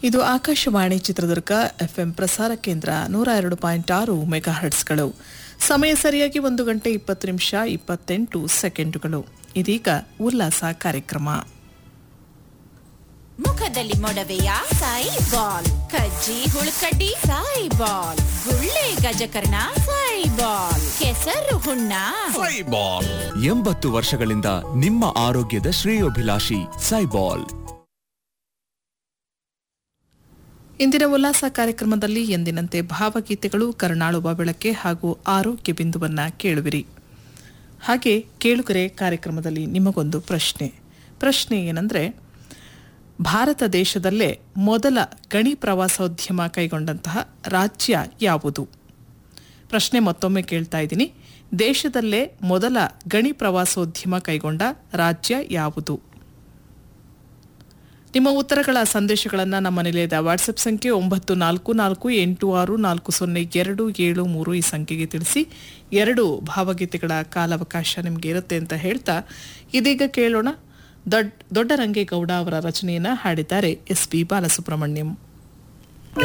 ಇದು ಆಕಾಶವಾಣಿ ಚಿತ್ರದುರ್ಗ ಎಫ್ಎಂ ಪ್ರಸಾರ ಕೇಂದ್ರ ನೂರ ಎರಡು ಪಾಯಿಂಟ್ ಆರು ಮೆಗಾ ಹರ್ಟ್ಸ್ಗಳು ಸಮಯ ಸರಿಯಾಗಿ ಒಂದು ಗಂಟೆ ಇಪ್ಪತ್ತು ನಿಮಿಷ ಇಪ್ಪತ್ತೆಂಟು ಸೆಕೆಂಡುಗಳು ಇದೀಗ ಉಲ್ಲಾಸ ಕಾರ್ಯಕ್ರಮ ಮುಖದಲ್ಲಿ ಮೊಡವೆಯ ಸಾಯಿ ಬಾಲ್ ಕಜ್ಜಿ ಹುಳುಕಡ್ಡಿ ಸಾಯಿ ಬಾಲ್ ಗುಳ್ಳೆ ಗಜಕರ್ಣ ಸಾಯಿ ಬಾಲ್ ಕೆಸರು ಹುಣ್ಣ ಸೈಬಾಲ್ ಎಂಬತ್ತು ವರ್ಷಗಳಿಂದ ನಿಮ್ಮ ಆರೋಗ್ಯದ ಶ್ರೇಯೋಭಿಲಾಷಿ ಸೈಬಾಲ್ ಇಂದಿನ ಉಲ್ಲಾಸ ಕಾರ್ಯಕ್ರಮದಲ್ಲಿ ಎಂದಿನಂತೆ ಭಾವಗೀತೆಗಳು ಕರುಣಾಳುವ ಬೆಳಕೆ ಹಾಗೂ ಆರೋಗ್ಯ ಬಿಂದುವನ್ನ ಕೇಳುವಿರಿ ಹಾಗೆ ಕೇಳುಗರೆ ಕಾರ್ಯಕ್ರಮದಲ್ಲಿ ನಿಮಗೊಂದು ಪ್ರಶ್ನೆ ಪ್ರಶ್ನೆ ಏನಂದ್ರೆ ಭಾರತ ದೇಶದಲ್ಲೇ ಮೊದಲ ಗಣಿ ಪ್ರವಾಸೋದ್ಯಮ ಕೈಗೊಂಡಂತಹ ರಾಜ್ಯ ಯಾವುದು ಪ್ರಶ್ನೆ ಮತ್ತೊಮ್ಮೆ ಕೇಳ್ತಾ ಇದ್ದೀನಿ ದೇಶದಲ್ಲೇ ಮೊದಲ ಗಣಿ ಪ್ರವಾಸೋದ್ಯಮ ಕೈಗೊಂಡ ರಾಜ್ಯ ಯಾವುದು ನಿಮ್ಮ ಉತ್ತರಗಳ ಸಂದೇಶಗಳನ್ನು ನಮ್ಮ ನಿಲಯದ ವಾಟ್ಸಪ್ ಸಂಖ್ಯೆ ಒಂಬತ್ತು ನಾಲ್ಕು ನಾಲ್ಕು ಎಂಟು ಆರು ನಾಲ್ಕು ಸೊನ್ನೆ ಎರಡು ಏಳು ಮೂರು ಈ ಸಂಖ್ಯೆಗೆ ತಿಳಿಸಿ ಎರಡು ಭಾವಗೀತೆಗಳ ಕಾಲಾವಕಾಶ ನಿಮಗೆ ಇರುತ್ತೆ ಅಂತ ಹೇಳ್ತಾ ಇದೀಗ ಕೇಳೋಣ ದೊಡ್ಡ ದೊಡ್ಡರಂಗೇಗೌಡ ಅವರ ರಚನೆಯನ್ನು ಹಾಡಿದ್ದಾರೆ ಎಸ್ ಪಿ ಬಾಲಸುಬ್ರಹ್ಮಣ್ಯಂ